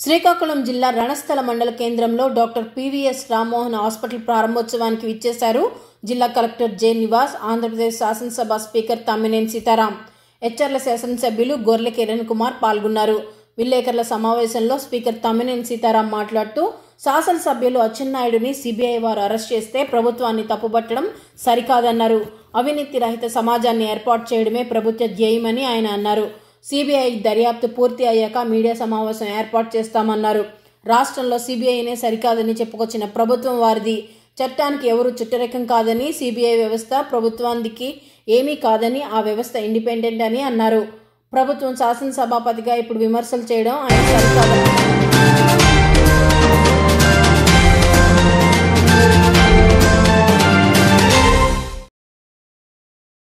శ్రీకాకుళం జిల్లా రణస్థల మండల కేంద్రంలో డాక్టర్ పివిఎస్ రామ్మోహన్ హాస్పిటల్ ప్రారంభోత్సవానికి విచ్చేశారు జిల్లా కలెక్టర్ జె నివాస్ ఆంధ్రప్రదేశ్ శాసనసభ స్పీకర్ తమ్మినేని సీతారాం హెచ్ఆర్ల శాసనసభ్యులు గొర్రెల కిరణ్ కుమార్ పాల్గొన్నారు విలేకరుల సమావేశంలో స్పీకర్ తమ్మినేని సీతారాం మాట్లాడుతూ శాసనసభ్యులు అచ్చెన్నాయుడుని సిబిఐ వారు అరెస్ట్ చేస్తే ప్రభుత్వాన్ని తప్పుపట్టడం సరికాదన్నారు అవినీతి రహిత సమాజాన్ని ఏర్పాటు చేయడమే ప్రభుత్వ ధ్యేయమని ఆయన అన్నారు సిబిఐ దర్యాప్తు పూర్తి అయ్యాక మీడియా సమావేశం ఏర్పాటు చేస్తామన్నారు రాష్ట్రంలో సిబిఐనే సరికాదని చెప్పుకొచ్చిన ప్రభుత్వం వారిది చట్టానికి ఎవరు చుట్టరికం కాదని సిబిఐ వ్యవస్థ ప్రభుత్వానికి ఏమీ కాదని ఆ వ్యవస్థ ఇండిపెండెంట్ అని అన్నారు ప్రభుత్వం శాసనసభాపతిగా ఇప్పుడు విమర్శలు చేయడం ఆయన సరికాదని